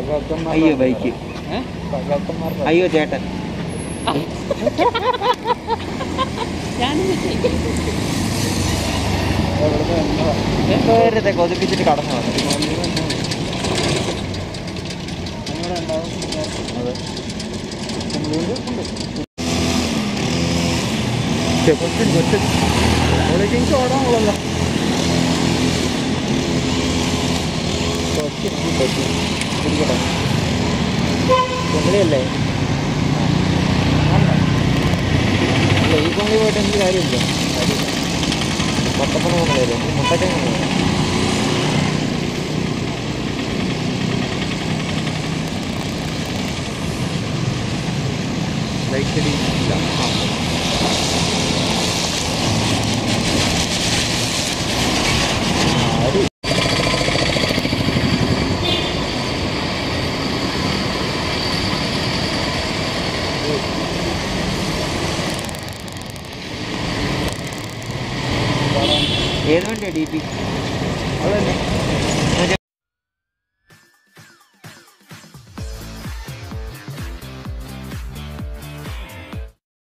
അയ്യോ ബൈക്ക് അയ്യോ ചേട്ടൻ വെറുതെ കൊതിപ്പിച്ചിട്ട് കടന്നു വന്നു ഓടാണല്ലോ കൊമ്പളിയല്ലേ അല്ല ഈ കൊമ്പളി പോയിട്ട് എനിക്ക് കാര്യമില്ല പത്തപ്പണ കൊമ്പളിയല്ലേ മുട്ടക്കൻ കൊമ്പളി ലൈറ്റ് ഇല്ല ആ ആര് ഏത് വണ്ടിയാ ഡി പി അതന്നെ